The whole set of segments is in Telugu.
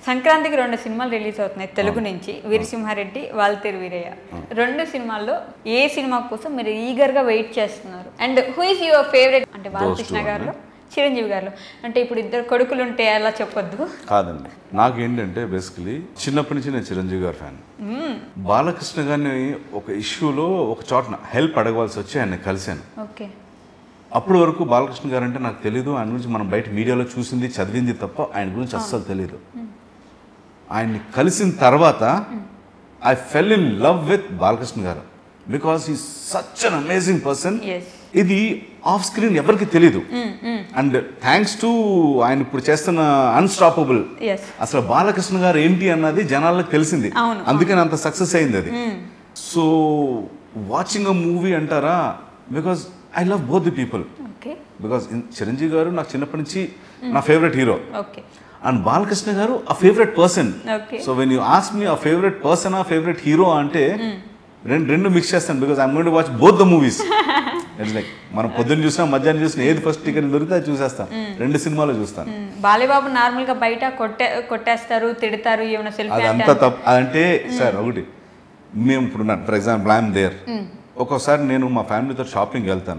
సంక్రాంతికి రెండు సినిమాలు రిలీజ్ అవుతున్నాయి తెలుగు నుంచి వీరసింహారెడ్డి వాల్తేరు వీరయ్య రెండు సినిమాల్లో ఏ సినిమా కోసం మీరు ఈగర్ గా వెయిట్ చేస్తున్నారు and who is your favourite అంటే బాలకృష్ణ గారు చిరంజీవి గారు అంటే ఇప్పుడు ఇద్దరు కొడుకులు ఉంటే అలా చెప్పొద్దు కాదండి నాకు ఏంటంటే బేసికలీ చిన్నప్పటి నుంచి నేను చిరంజీవి గారి ఫ్యాన్ బాలకృష్ణ గారిని ఒక ఇష్యూలో ఒక చోటన హెల్ప్ అడగవలసి వచ్చి ఆయన కలిశాను ఓకే అప్పటి వరకు బాలకృష్ణ గారు అంటే నాకు తెలియదు ఆయన గురించి మనం బయట మీడియాలో చూసింది చదివింది తప్ప ఆయన గురించి అస్సలు తెలియదు ఆయన్ని కలిసిన తర్వాత I fell in love with Balakrishna garu because he such an amazing person ఎస్ ఇది ఆఫ్ స్క్రీన్ ఎవరికి తెలియదు అండ్ థ్యాంక్స్ టు ఆయన ఇప్పుడు చేస్తున్న అన్స్టాపబుల్ ఎస్ అసలు బాలకృష్ణ గారు ఏంటి అన్నది జనాలకు తెలిసింది అవును, అందుకని అంత సక్సెస్ అయింది అది సో వాచింగ్ అ మూవీ అంటారా because I love both the people okay because Chiranjeevi garu నాకు చిన్నప్పటి నుంచి నా favourite hero okay and Balakrishna garu ఆ favourite person Okay. So when you ask me uh favourite person uh favourite hero అంటే రెండు రెండు మిక్స్ చేస్తాను because I'm going to watch both the movies it's like మనం పొద్దున్న చూసినా మధ్యాహ్నం చూసినా ఏది ఫస్ట్ టికెట్ దొరికితే అది చూసేస్తాం రెండు సినిమాలు చూస్తాను బాలేబాబు నార్మల్ గా బయట కొట్టే కొట్టేస్తారు తిడతారు ఏమైనా సెల్ఫీ అది అంటే అంతా తప్పు అదంటే సార్ ఒకటి మేము ఇప్పుడు ఫర్ ఎగ్జాంపుల్ ఐఎమ్ దేర్ ఒక్కోసారి నేను మా ఫ్యామిలీతో షాపింగ్ వెళ్తాను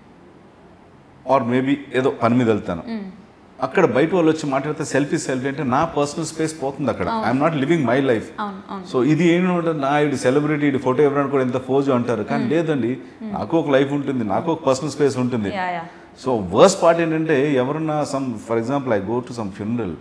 ఆర్ మేబీ ఏదో పని మీద వెళ్తాను అక్కడ బయట వాళ్ళు వచ్చి మాట్లాడితే సెల్ఫీ సెల్ఫీ అంటే నా పర్సనల్ స్పేస్ పోతుంది అక్కడ I'm not living my life అవును అవును సో ఇది ఏంటంటే నా ఇది సెలబ్రిటీ ఇది ఫోటో ఎవరైనా కూడా ఎంత ఫోజు అంటారు కానీ లేదండి నాకు ఒక లైఫ్ ఉంటుంది నాకు ఒక పర్సనల్ స్పేస్ ఉంటుంది yeah yeah so worst part ఏంటంటే ఎవరన్నా some for example I go to some funeral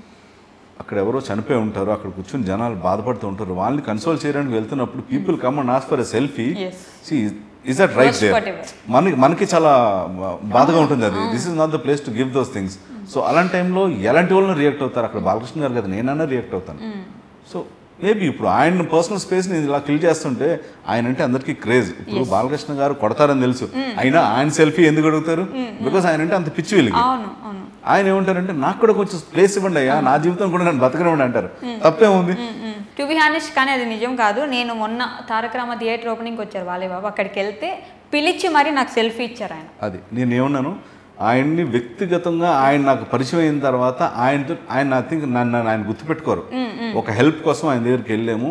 అక్కడ ఎవరో చనిపోయి ఉంటారు అక్కడ కూర్చొని జనాలు బాధపడుతూ ఉంటారు వాళ్ళని కన్సోల్ చేయడానికి వెళ్తున్నప్పుడు people come and ask for a selfie Yes. Is that right Worst there part ever. మనకి మనకి చాలా బాధగా ఉంటుంది అది this is not the place to give those things so అలాంటి టైంలో ఎలాంటి వాళ్ళని రియాక్ట్ అవుతారు అక్కడ బాలకృష్ణ గారు కదా నేనన్నా రియాక్ట్ అవుతాను సో మేబీ ఇప్పుడు ఆయన పర్సనల్ స్పేస్ ని ఇలా కిల్ చేస్తుంటే ఆయన అంటే అందరికీ క్రేజ్ ఇప్పుడు బాలకృష్ణ గారు కొడతారని తెలుసు అయినా ఆయన సెల్ఫీ ఎందుకు అడుగుతారు బికాస్ ఆయన అంటే అంత పిచ్చి వీళ్ళకి అవును అవును ఆయన ఏమంటారంటే నాకు కూడా కొంచెం ప్లేస్ ఇవ్వండి అయ్యా నా జీవితం కూడా నన్ను బతకనివ్వండి అంటారు తప్పే ఉంది టు బి హానెస్ట్ కానీ అది నిజం కాదు నేను మొన్న తారక రామ థియేటర్ ఓపెనింగ్ వచ్చారు బాలేబాబు అక్కడికి వెళ్తే పిలిచి మరి నాకు సెల్ఫీ ఇచ్చారు ఆయన అది నేను ఏమన్నాను ఆయన్ని వ్యక్తిగతంగా ఆయన నాకు పరిచయం అయిన తర్వాత ఆయనతో ఆయన ఐ థింక్ నన్ను ఆయన గుర్తుపెట్టుకోరు ఒక హెల్ప్ కోసం ఆయన దగ్గరికి వెళ్ళాము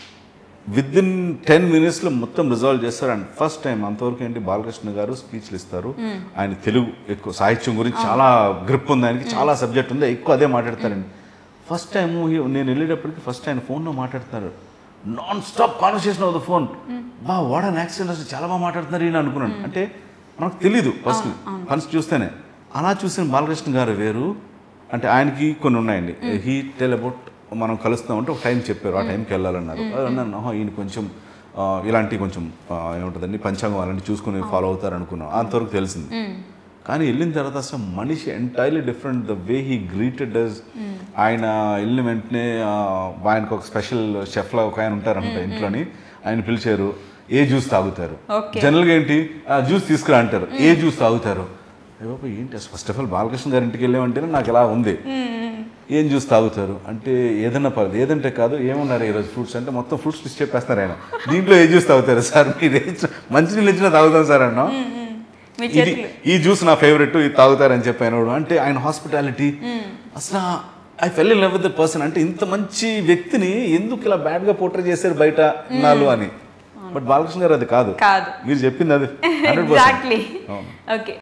విత్ ఇన్ టెన్ మినిట్స్లో మొత్తం రిజాల్వ్ చేస్తారు అండ్ ఫస్ట్ టైం అంతవరకు ఏంటి బాలకృష్ణ గారు స్పీచ్లు ఇస్తారు ఆయన తెలుగు ఎక్కువ సాహిత్యం గురించి చాలా గ్రిప్ ఉంది ఆయనకి చాలా సబ్జెక్ట్ ఉంది ఎక్కువ అదే మాట్లాడతారండి ఫస్ట్ టైం నేను వెళ్ళేటప్పటికి ఫస్ట్ ఆయన ఫోన్లో మాట్లాడతారు non stop conversation of the phone బా వాట్ అన్ యాక్సిడెంట్ అసలు చాలా బాగా మాట్లాడుతున్నారు ఈయన అనుకున్నాను అంటే మనకు తెలీదు ఫస్ట్ ఫస్ట్ చూస్తేనే అలా చూసిన బాలకృష్ణ గారు వేరు అంటే ఆయనకి కొన్ని ఉన్నాయండి హీ టెల్ అబౌట్ మనం కలుస్తామంటే ఒక టైం చెప్పారు ఆ టైంకి వెళ్ళాలన్నారు అది అన్నాను "ఆహా, ఈయన కొంచెం ఆ, ఇలాంటి కొంచెం ఆ, ఏముంటుందండి పంచాంగం అలాంటి చూసుకుని ఫాలో అవుతారు అనుకున్నాం అంతవరకు తెలిసింది కానీ వెళ్ళిన తర్వాత అసలు మనిషి entirely different the way he greeted us ఆయన వెళ్ళిన వెంటనే ఆ, ఆయనకు ఒక స్పెషల్ షెఫ్లా ఒక ఆయన ఉంటారంట ఇంట్లోని ఆయన పిలిచారు ఏ జ్యూస్ తాగుతారు Okay. జనరల్గా ఏంటి జ్యూస్ తీసుకురా అంటారు ఏ జ్యూస్ తాగుతారు ఏ బాబు ఏంటి ఫస్ట్ ఆఫ్ ఆల్ బాలకృష్ణ గారి ఇంటికి వెళ్ళామంటేనే నాకు ఇలా ఉంది ఏం జ్యూస్ తాగుతారు అంటే ఏదన్నా పర్లేదు ఏదంటే కాదు ఏమన్నారు ఈరోజు ఫ్రూట్స్ అంటే మొత్తం ఫ్రూట్స్ లిస్ట్ చెప్పేస్తారు ఆయన దీంట్లో ఏ జ్యూస్ తాగుతారు సార్ మీరు ఏ జ్యూ- మంచినీళ్ళు ఇచ్చినా తాగుతాం సార్ అన్నా మీ ఇది చేతులు ఈ జ్యూస్ నా ఫేవరెట్ ఇది తాగుతారని చెప్పి ఆయన వాడు. అంటే ఆయన హాస్పిటాలిటీ అసలు I fell in love with the person అంటే ఇంత మంచి వ్యక్తిని ఎందుకు ఇలా బ్యాడ్ గా పోర్ట్రే చేశారు బయట నాలు అని బట్ బాలకృష్ణ గారు అది కాదు కాదు మీరు చెప్పింది అది 100%. ఎగ్జాక్ట్లీ అవును. ఓకే